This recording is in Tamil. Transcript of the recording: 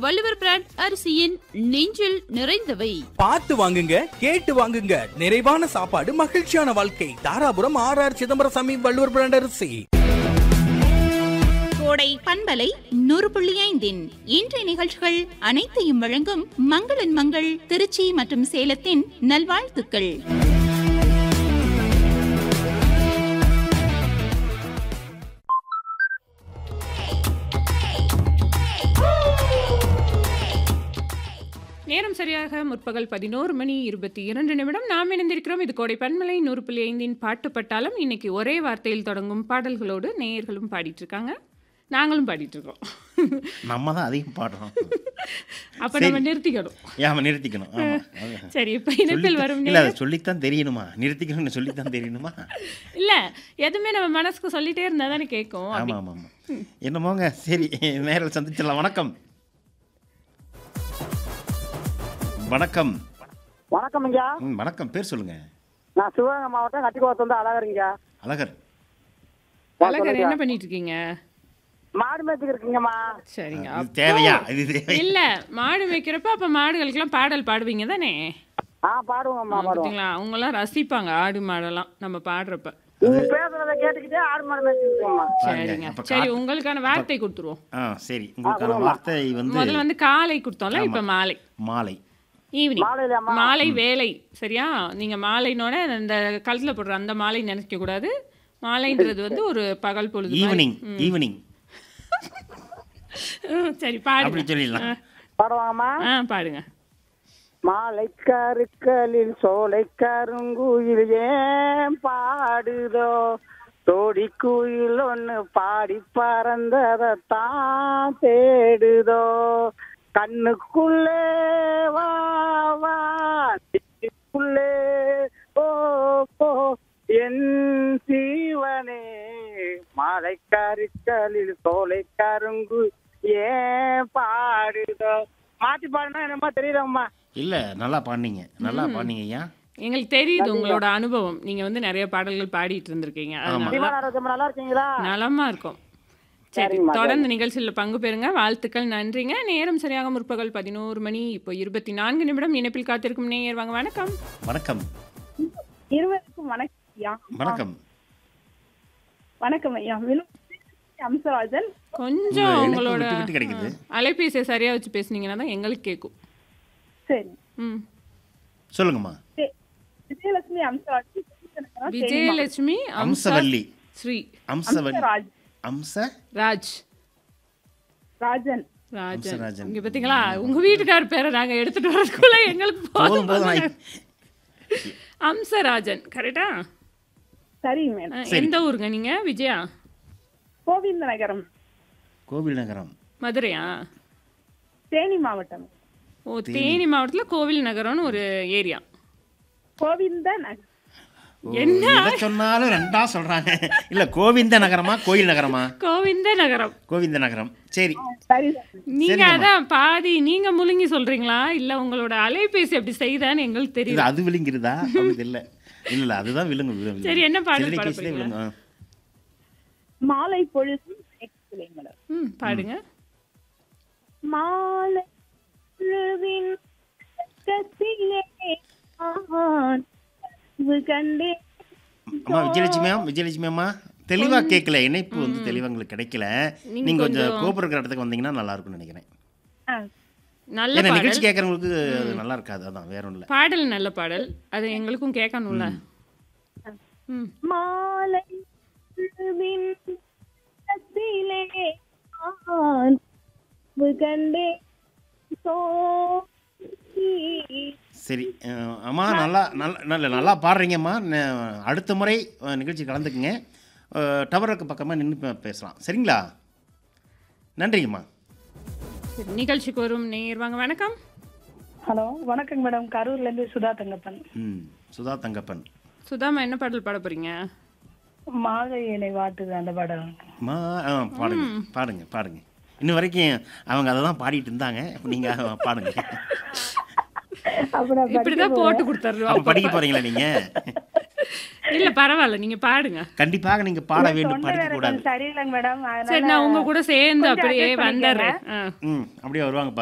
வள்ளுவர் பிராண்ட் அரிசியின் நெஞ்சில் நிறைந்தவை பார்த்து வாங்குங்க கேட்டு வாங்குங்க நிறைவான சாப்பாடு மகிழ்ச்சியான வாழ்க்கை Dharapuram R R Chidambarasamy Valluvar brand அரிசி கோடை பண்பலை நூறு புள்ளி ஐந்தின் இன்றைய நிகழ்ச்சிகள் அனைத்தையும் வழங்கும் மங்களன் மங்கள் திருச்சி மற்றும் சேலத்தின் நல்வாழ்த்துக்கள் நேரம் சரியாக முற்பகல் பதினோரு மணி இருபத்தி இரண்டு நிமிடம் நாம் இணைந்திருக்கிறோம் இது கோடை பன்மலை நூறு புள்ளி ஐந்தின் பாட்டு பட்டாளம் இன்னைக்கு ஒரே வார்த்தையில் தொடங்கும் பாடல்களோடு நேயர்களும் பாடிட்டு இருக்காங்க நாங்களும் பாடிட்டு இருக்கோம் நம்ம தான் அதிகம் பாடுறோம் அப்ப நம்ம நிறுத்திக்கணும் ஏன் நிறுத்திக்கணும் ஆமா அது- சரி இப்ப இணைப்பில் சொல்லித்தான்- வரும் இல்ல நேயர் அதை சொல்லித்தான் தெரியணுமா நிறுத்திக்கணும்னு சொல்லித்தான் தெரியணுமா இல்ல எதுவுமே நம்ம மனசுக்கு சொல்லிட்டே இருந்தா தானே கேட்கும் ஆமா ஆமா ஆமா என்னமோங்க சரி நேரில் சந்திச்சிடலாம் வணக்கம் வணக்கம் வணக்கம் ஐயா ம், வணக்கம் பேர் சொல்லுங்க நான் சிவகங்கை மாவட்டம் கட்டிக்குளத்துல இருந்து அழகருங்க அழகர் அழகர் என்ன பண்ணிட்டு இருக்கீங்க மாடு மேய்ச்சிக்கு இருக்கீங்கம்மா சரிங்க இது அப்போ- தேவையா இது தேவை இல்ல மாடு வைக்கிறப்ப அப்ப மாடுகளுக்கெல்லாம் பாடல் பாடுவீங்க தானே ஆ பாடுவோங்கம்மா பாடுவோம் பாத்தீங்களா அவங்க எல்லாம் ரசிப்பாங்க ஆடு மாடெல்லாம் நம்ம பாடுறப்ப நீங்க பேசுறத கேட்டுக்கிட்டே ஆடு மாடு மேய்ச்சிட்டு இருக்கோம்மா பாருங்க, சரிங்க அப்ப சரி காட்டு- உங்களுக்கான வார்த்தை கொடுத்துருவோம் ஆ சரி உங்களுக்கான வார்த்தை வந்து முதல்ல வந்து காலை கொடுத்தோம்ல இப்ப மாலை மாலை ஈவினிங் மாலையிலம்மா மாலை வேலை சரியா நீங்க மாலைனோட இந்த கழுத்துல போடுற அந்த மாலை நினைக்க கூடாது மாலைன்றது வந்து ஒரு பகல் பொழுது மாதிரி. ஈவினிங் ஈவினிங் ம், சரி அப்படி பாடுங்க சொல்லிடலாம் பாடுவாங்கம்மா ஆ பாடுங்க மாலை கருக்களில் சோலை கருங்குயில் ஏன் பாடுதோ தோடி குயில் ஒண்ணு பாடி பறந்ததான் தேடுதோ கண்ணுக்குள்ளே வா வா நெஞ்சுக்குள்ளே ஓ ஓ என் சீவனே மாலை கருக்களில் சோலை கருங்கு ஏன் பாடுதோ மாத்தி பாடுனா என்னமா தெரியலம்மா இல்ல நல்லா பாடுனீங்க நல்லா பாடுனீங்க ஐயா எங்களுக்கு தெரியுது உங்களோட அனுபவம் நீங்க வந்து நிறைய பாடல்கள் பாடிட்டு இருந்திருக்கீங்க அதனால தீபாவளி ஆரோக்கியம் நல்லா இருக்கீங்களா நலமா இருக்கும் சரி சரிம்மா, தொடர்ந்து நிகழ்ச்சியில் பங்கு பெறுங்க வாழ்த்துக்கள் நன்றிங்க நேரம் சரியாக முற்பகல் பதினோரு மணி இப்போ இருபத்தி நான்கு நிமிடம் இணைப்பில் காத்திருக்கும் நேயர் வாங்க வணக்கம் வணக்கம் இருவருக்கும் வணக்கம் ஐயா வணக்கம் வணக்கம் ஐயா வினு அம்சராஜன் கொஞ்சம் உங்க இணைப்பு உங்களோட விட்டு விட்டு கிடைக்குது. ஆ, அலைபேசியை சரியா வச்சு பேசுனீங்கன்னா தான் எங்களுக்கு கேட்கும் சரி ம் சொல்லுங்கம்மா வி- விஜயலட்சுமி அம்சராஜன் திருச்சிநகரம், விஜயலட்சுமி அம்சா அம்சவல்லி ஸ்ரீ அம்சவல்லி அம்சராஜ் அம்ச ராஜ் ராஜன் ராஜன் அம்சராஜன். இங்க பாத்தீங்களா உங்க வீட்டுக்கார் பேரை நாங்க எடுத்துட்டு வரதுக்குள்ள எங்களுக்கு போதும் போதும் போதும் ஆயி- அம்சராஜன் கரெக்டா சரி மேடம் எந்த ஊருங்க நீங்க விஜயா கோவிந்த நகரம் கோவில் நகரம் மதுரையா தேனி மாவட்டம் ஓ தேனி மாவட்டத்துல கோவில் நகரம்னு ஒரு ஏரியா கோவிந்த நகரம் ஓ, என்ன? எதை சொன்னாலும் ரெண்டா சொல்றாங்க இல்ல கோவிந்த நகரமா கோயில் நகரமா கோவிந்த நகரம் கோவிந்த நகரம் சரி சரி நீங்க சரிங்கம்மா. அதான் பாதி நீங்க முழுங்கி சொல்றீங்களா இல்ல உங்களோட அலைபேசி அப்படி செய்தான்னு எங்களுக்கு இது தெரியும் அது விழுங்கிருதா அப்படி இல்ல இல்ல இல்ல அதுதான் விழுங்கு விழுங்கு சரி, என்ன பாடல் சில்லறை பாட கேஸ்லயே போறீங்க? விழுங்கு. ஆ. மாலை பொழுது மேடம் ம் பாடுங்க மாலை பொழுதின் கத்திலே நான் கனவு கண்டேன் அம்மா விஜயலட்சுமி மேம் விஜயலட்சுமி அம்மா தெளிவா கேட்கல இணைப்பு வந்து தெளிவா உங்களுக்கு கிடைக்கல நீங்க நீங்க கொஞ்சம் கொஞ்சம் கோபுர இருக்கிற இடத்துக்கு வந்தீங்கன்னா நல்லா இருக்கும்னு நினைக்கிறேன் ஆ, நல்ல ஏன்னா நிகழ்ச்சி பாடல் கேட்கறவங்களுக்கு அது நல்லா இருக்காது அதான் வேற ஒண்ணும் இல்ல பாடல் நல்ல பாடல் அது எங்களுக்கும் கேட்கணும்ல ம் மாலை பொழுதின் கத்திலே நான் கனவு கண்டேன் சோதி சரி அஹ், அம்மா நல்லா நல்ல நல்ல நல்லா பாடுறீங்கம்மா ந- அடுத்த முறை அஹ், நிகழ்ச்சி கலந்துக்குங்க அஹ், டவருக்கு பக்கமாக நின்று பேசலாம் சரிங்களா நன்றிங்கம்மா சரி, நிகழ்ச்சிக்கு வரும் நேயர் வாங்க வணக்கம் ஹலோ வணக்கங்க மேடம் கரூர்ல இருந்து சுதா தங்கப்பன் ம் சுதா தங்கப்பன் சுதாமா என்ன பாடல் பாட போறீங்க மாலை என்னை வாட்டுது அந்த படம் மா ஆ, பாடுங்க பாடுங்க பாடுங்க இன்ன வரைக்கும் அவங்க அதை தான் பாடிட்டு இருந்தாங்க நீங்கள் பாடுங்க அப்ப நான் இப்படிதான் போட்டு கொடுத்துருவோம் அப்போ படிக்க போறீங்களா நீங்க இல்ல பரவாயில்ல நீங்க பாடுங்க கண்டிப்பாக நீங்க பாட வேண்டும் தொண்டை படிக்க வேற கூடாது கொஞ்சம் சரியில்லைங்க மேடம் சரி நான் உங்க கூட சேர்ந்து கொஞ்சம் அப்படியே adjust பண்ணிக்கங்க. வந்துடுறேன் ஆ ம் அப்படியே வருவாங்க